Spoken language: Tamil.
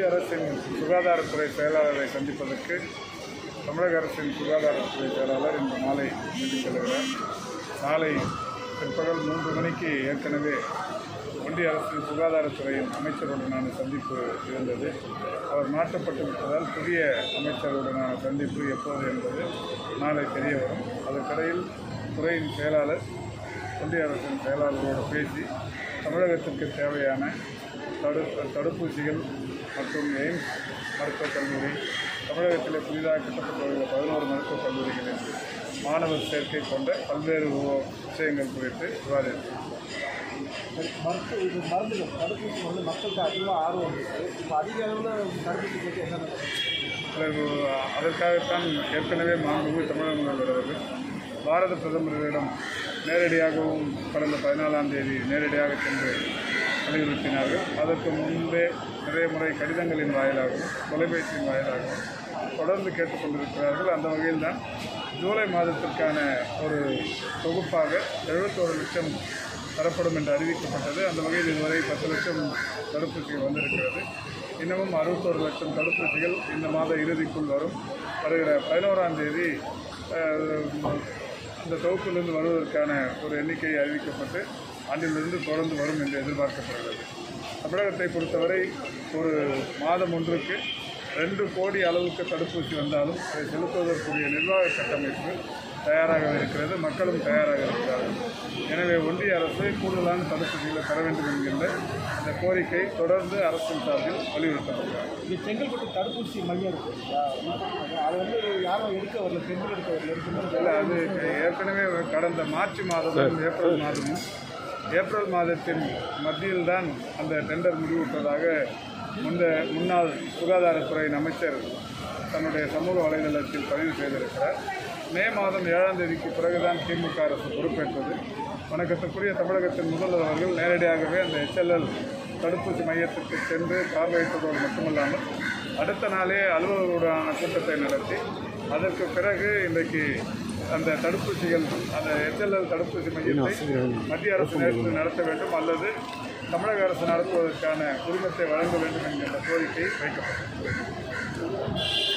ஒன்றிய அரசின் சுகாதாரத்துறை செயலாளரை சந்திப்பதற்கு தமிழக அரசின் சுகாதாரத்துறை செயலாளர் இன்று மாலை டெல்லி செல்கிறார் நாளை பிற்பகல் மூன்று மணிக்கு ஏற்கனவே ஒன்றிய அரசின் சுகாதாரத்துறையின் அமைச்சருடனான சந்திப்பு இருந்தது அவர் மாற்றப்பட்டு விட்டதால் புதிய அமைச்சருடனான சந்திப்பு எப்போது என்பது நாளை தெரிய வரும் அதற்கிடையில் துறையின் செயலாளர் ஒன்றிய அரசின் செயலாளரோடு பேசி தமிழகத்திற்கு தேவையான தடு தடுப்பூசிகள் மற்றும் எய்ம்ஸ் மருத்துவக் கல்லூரி தமிழகத்தில் புதிதாக கட்டப்பட்டுள்ள பதினோரு மருத்துவக் கல்லூரிகளில் மாணவர் சேர்க்கை கொண்ட பல்வேறு விஷயங்கள் குறித்து விவாதித்தோம் மருத்துவ இது மருந்துகள் தடுப்பூசி வந்து மக்களுக்கு அதிகமாக ஆர்வம் இருக்குது இப்போ அதிக அளவில் தடுப்பூசி பற்றி என்ன அதற்கு அதற்காகத்தான் ஏற்கனவே மாண்புமிகு தமிழக முதல்வர் அவர்கள் பாரத பிரதமரிடம் நேரடியாகவும் கடந்த பதினாலாம் தேதி நேரடியாக சென்று வலியுறுத்தினார்கள் அதற்கு முன்பே நிறைய முறை கடிதங்களின் வாயிலாகவும் தொலைபேசியின் வாயிலாகவும் தொடர்ந்து கேட்டுக்கொண்டிருக்கிறார்கள் அந்த வகையில் தான் ஜூலை மாதத்திற்கான ஒரு தொகுப்பாக எழுபத்தோரு லட்சம் தரப்படும் என்று அறிவிக்கப்பட்டது அந்த வகையில் இதுவரை பத்து லட்சம் தடுப்பூசிகள் வந்திருக்கிறது இன்னமும் அறுபத்தோரு லட்சம் தடுப்பூசிகள் இந்த மாத இறுதிக்குள் வரும் வருகிற பதினோராம் தேதி அஹ், அந்த தொகுப்பிலிருந்து வருவதற்கான ஒரு எண்ணிக்கை அறிவிக்கப்பட்டு ஆண்டிலிருந்து தொடர்ந்து வரும் என்று எதிர்பார்க்கப்படுகிறது தமிழகத்தை பொறுத்தவரை ஒரு மாதம் ஒன்றுக்கு ரெண்டு கோடி அளவுக்கு தடுப்பூசி வந்தாலும் அதை செலுத்துவதற்குரிய நிர்வாக கட்டமைப்பு தயாராக இருக்கிறது மக்களும் தயாராக இருக்கிறார்கள் எனவே ஒன்றிய அரசு கூடுதலான தடுப்பூசிகளை தர வேண்டும் என்கின்ற அந்த கோரிக்கை தொடர்ந்து அரசின் சார்பில் வலியுறுத்தப்படுகிறது இங்கே செங்கல்பட்டு தடுப்பூசி மையம் இருக்கு இல்லையா? அது வந்து யாரும் எடுக்க வரல பெண்கள் எடுக்க வரல இருக்குன்னு இல்லை அது ஏற்கனவே கடந்த மார்ச் மாதமும் ஏப்ரல் மாதமும் ஏப்ரல் மாதத்தின் மத்தியில் தான் அந்த டெண்டர் முடிவுற்றதாக முந்த முன்னாள் சுகாதாரத்துறையின் அமைச்சர் தன்னுடைய சமூக வலைதளத்தில் பதிவு செய்திருக்கிறார் மே மாதம் ஏழாம் தேதிக்கு பிறகுதான் திமுக அரசு பொறுப்பேற்றது வணக்கத்துக்குரிய தமிழகத்தின் முதல்வர் அவர்கள் நேரடியாகவே அந்த எச்எல்எல் தடுப்பூசி மையத்திற்கு சென்று பார்வையிட்டதோடு மட்டுமல்லாமல் அடுத்த நாளே அலுவலர்களுடனான கூட்டத்தை நடத்தி அதற்கு பிறகு இன்றைக்கு அந்த தடுப்பூசிகள் அந்த எச்எல்எல் தடுப்பூசி மையத்தை மத்திய அரசு நேரத்தில் நடத்த வேண்டும் அல்லது தமிழக அரசு நடத்துவதற்கான உரிமத்தை வழங்க வேண்டும் என்கின்ற கோரிக்கை வைக்கப்பட்டது